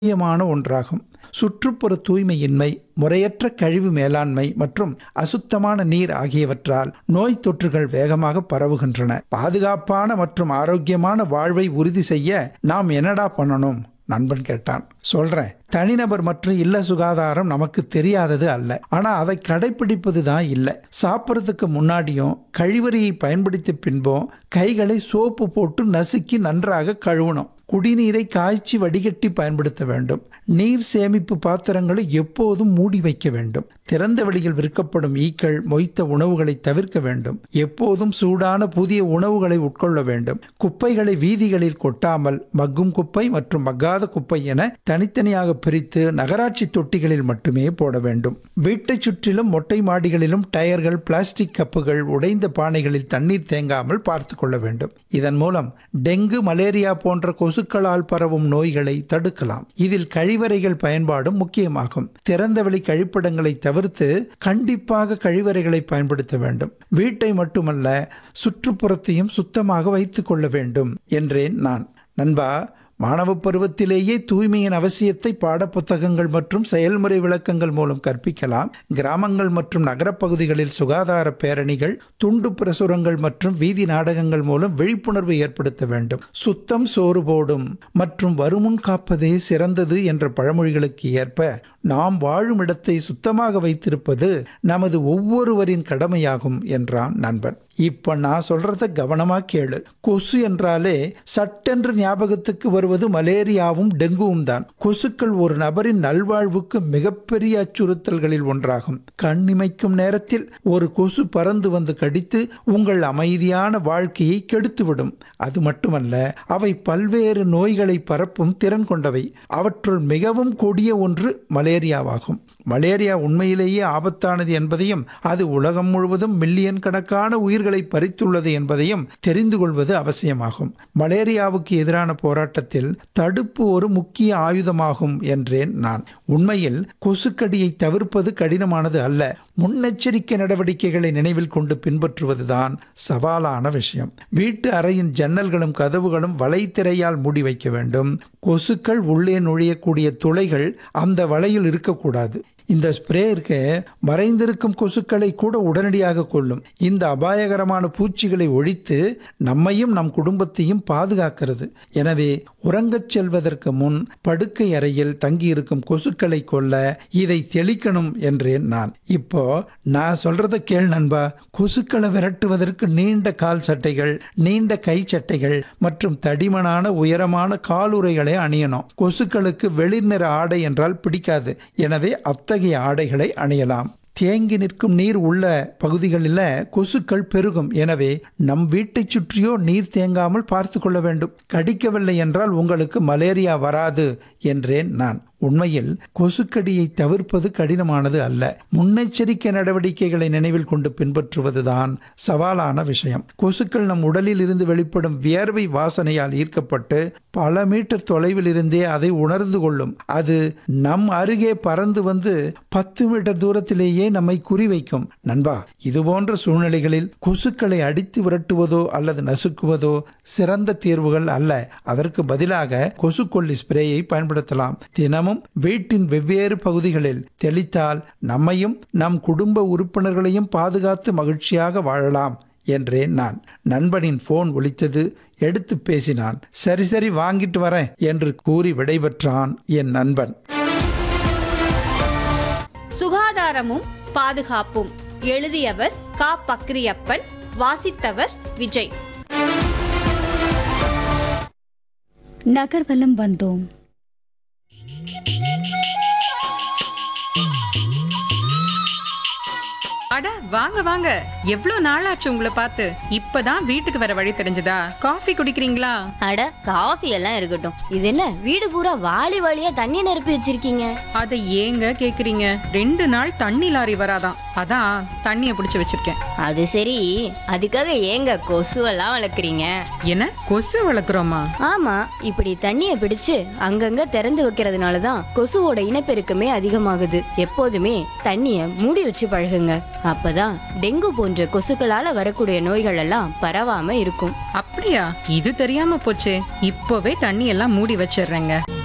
முக்கியமான ஒன்றாகும் சுற்றுப்புற தூய்மையின்மை முறையற்ற கழிவு மேலாண்மை மற்றும் அசுத்தமான நீர் ஆகியவற்றால் நோய் தொற்றுகள் வேகமாக பரவுகின்றன பாதுகாப்பான மற்றும் ஆரோக்கியமான வாழ்வை உறுதி செய்ய நாம் என்னடா பண்ணணும் நண்பன் கேட்டான் சொல்றேன் தனிநபர் மற்றும் இல்ல சுகாதாரம் நமக்கு தெரியாதது அல்ல ஆனா அதை கடைபிடிப்பது தான் இல்லை சாப்பிட்றதுக்கு முன்னாடியும் கழிவறையை பயன்படுத்திய பின்பும் கைகளை சோப்பு போட்டு நசுக்கி நன்றாக கழுவணும் குடிநீரை காய்ச்சி வடிகட்டி பயன்படுத்த வேண்டும் நீர் சேமிப்பு பாத்திரங்களை எப்போதும் மூடி வைக்க வேண்டும் திறந்த வெளியில் விற்கப்படும் ஈக்கள் மொய்த்த உணவுகளை தவிர்க்க வேண்டும் எப்போதும் சூடான புதிய உணவுகளை உட்கொள்ள வேண்டும் குப்பைகளை வீதிகளில் கொட்டாமல் மக்கும் குப்பை மற்றும் மக்காத குப்பை என தனித்தனியாக பிரித்து நகராட்சி தொட்டிகளில் மட்டுமே போட வேண்டும் வீட்டைச் சுற்றிலும் மொட்டை மாடிகளிலும் டயர்கள் பிளாஸ்டிக் கப்புகள் உடைந்த பானைகளில் தண்ணீர் தேங்காமல் பார்த்து கொள்ள வேண்டும் இதன் மூலம் டெங்கு மலேரியா போன்ற கொசுக்களால் பரவும் நோய்களை தடுக்கலாம் இதில் கழிவறைகள் பயன்பாடும் முக்கியமாகும் திறந்தவெளி கழிப்பிடங்களை தவிர்த்து கண்டிப்பாக கழிவறைகளை பயன்படுத்த வேண்டும் வீட்டை மட்டுமல்ல சுற்றுப்புறத்தையும் சுத்தமாக வைத்துக் கொள்ள வேண்டும் என்றேன் நான் நண்பா மாணவ பருவத்திலேயே தூய்மையின் அவசியத்தை பாடப்புத்தகங்கள் மற்றும் செயல்முறை விளக்கங்கள் மூலம் கற்பிக்கலாம் கிராமங்கள் மற்றும் நகரப்பகுதிகளில் சுகாதார பேரணிகள் துண்டு பிரசுரங்கள் மற்றும் வீதி நாடகங்கள் மூலம் விழிப்புணர்வு ஏற்படுத்த வேண்டும் சுத்தம் சோறு போடும் மற்றும் வருமுன் காப்பதே சிறந்தது என்ற பழமொழிகளுக்கு ஏற்ப நாம் வாழும் இடத்தை சுத்தமாக வைத்திருப்பது நமது ஒவ்வொருவரின் கடமையாகும் என்றான் நண்பன் இப்ப நான் சொல்றத கவனமா கேளு கொசு என்றாலே சட்டென்று ஞாபகத்துக்கு வருவது மலேரியாவும் டெங்குவும் தான் கொசுக்கள் ஒரு நபரின் நல்வாழ்வுக்கு மிகப்பெரிய அச்சுறுத்தல்களில் ஒன்றாகும் கண்ணிமைக்கும் நேரத்தில் ஒரு கொசு பறந்து வந்து கடித்து உங்கள் அமைதியான வாழ்க்கையை கெடுத்துவிடும் அது மட்டுமல்ல அவை பல்வேறு நோய்களை பரப்பும் திறன் கொண்டவை அவற்றுள் மிகவும் கொடிய ஒன்று மலேரியாவாகும் மலேரியா உண்மையிலேயே ஆபத்தானது என்பதையும் அது உலகம் முழுவதும் மில்லியன் கணக்கான உயிர்களை பறித்துள்ளது என்பதையும் தெரிந்து கொள்வது அவசியமாகும் மலேரியாவுக்கு எதிரான போராட்டத்தில் தடுப்பு ஒரு முக்கிய ஆயுதமாகும் என்றேன் நான் உண்மையில் கொசுக்கடியை தவிர்ப்பது கடினமானது அல்ல முன்னெச்சரிக்கை நடவடிக்கைகளை நினைவில் கொண்டு பின்பற்றுவதுதான் சவாலான விஷயம் வீட்டு அறையின் ஜன்னல்களும் கதவுகளும் வலைத்திரையால் மூடி வைக்க வேண்டும் கொசுக்கள் உள்ளே நுழையக்கூடிய துளைகள் அந்த வலையில் இருக்கக்கூடாது இந்த ஸ்ப்ரே இருக்க மறைந்திருக்கும் கொசுக்களை கூட உடனடியாக கொள்ளும் இந்த அபாயகரமான பூச்சிகளை ஒழித்து நம்மையும் நம் குடும்பத்தையும் பாதுகாக்கிறது எனவே உறங்கச் செல்வதற்கு முன் படுக்கை அறையில் தங்கியிருக்கும் கொசுக்களை கொல்ல இதை தெளிக்கணும் என்றேன் நான் இப்போ நான் சொல்றத கேள் நண்பா கொசுக்களை விரட்டுவதற்கு நீண்ட கால் சட்டைகள் நீண்ட கை சட்டைகள் மற்றும் தடிமனான உயரமான காலுறைகளை அணியணும் கொசுக்களுக்கு வெளிர் நிற ஆடை என்றால் பிடிக்காது எனவே அத்தகைய ஆடைகளை அணியலாம் தேங்கி நிற்கும் நீர் உள்ள பகுதிகளில் கொசுக்கள் பெருகும் எனவே நம் வீட்டைச் சுற்றியோ நீர் தேங்காமல் பார்த்து கொள்ள வேண்டும் கடிக்கவில்லை என்றால் உங்களுக்கு மலேரியா வராது என்றேன் நான் உண்மையில் கொசுக்கடியை தவிர்ப்பது கடினமானது அல்ல முன்னெச்சரிக்கை நடவடிக்கைகளை நினைவில் கொண்டு பின்பற்றுவதுதான் சவாலான விஷயம் கொசுக்கள் நம் உடலில் இருந்து வெளிப்படும் வியர்வை வாசனையால் ஈர்க்கப்பட்டு பல மீட்டர் தொலைவில் இருந்தே அதை உணர்ந்து கொள்ளும் அது நம் அருகே பறந்து வந்து பத்து மீட்டர் தூரத்திலேயே நம்மை குறிவைக்கும் நண்பா இதுபோன்ற சூழ்நிலைகளில் கொசுக்களை அடித்து விரட்டுவதோ அல்லது நசுக்குவதோ சிறந்த தீர்வுகள் அல்ல அதற்கு பதிலாக கொசுக்கொல்லி ஸ்ப்ரேயை பயன்படுத்தலாம் தினமும் வீட்டின் வெவ்வேறு பகுதிகளில் தெளித்தால் நம்மையும் நம் குடும்ப உறுப்பினர்களையும் பாதுகாத்து மகிழ்ச்சியாக வாழலாம் என்றேன் நான் நண்பனின் போன் ஒலித்தது எடுத்து பேசினான் சரி சரி வாங்கிட்டு வரேன் என்று கூறி விடைபெற்றான் என் நண்பன் சுகாதாரமும் பாதுகாப்பும் எழுதியவர் கா பக்ரியப்பன் வாசித்தவர் விஜய் நகர்வலம் வந்தோம் அட வாங்க வாங்க எவ்வளவு நாளாச்சு உங்களை பார்த்து இப்பதான் வீட்டுக்கு வர வழி தெரிஞ்சதா காஃபி குடிக்கிறீங்களா அட காஃபி எல்லாம் இருக்கட்டும் இது என்ன வீடு பூரா வாளி வாளியா தண்ணி நிரப்பி வச்சிருக்கீங்க அதை ஏங்க கேக்குறீங்க ரெண்டு நாள் தண்ணி லாரி வராதாம் அதான் தண்ணிய புடிச்சு வச்சிருக்கேன் அது சரி அதுக்காக ஏங்க கொசுவெல்லாம் வளர்க்குறீங்க என்ன கொசு வளர்க்குறோமா ஆமா இப்படி தண்ணிய பிடிச்சு அங்கங்க திறந்து வைக்கிறதுனால தான் கொசுவோட இனப்பெருக்கமே அதிகமாகுது எப்போதுமே தண்ணிய மூடி வச்சு பழகுங்க அப்பதான் டெங்கு போன்ற கொசுக்களால வரக்கூடிய நோய்கள் எல்லாம் பரவாம இருக்கும் அப்படியா இது தெரியாம போச்சே இப்பவே தண்ணி எல்லாம் மூடி வச்சிடுறேங்க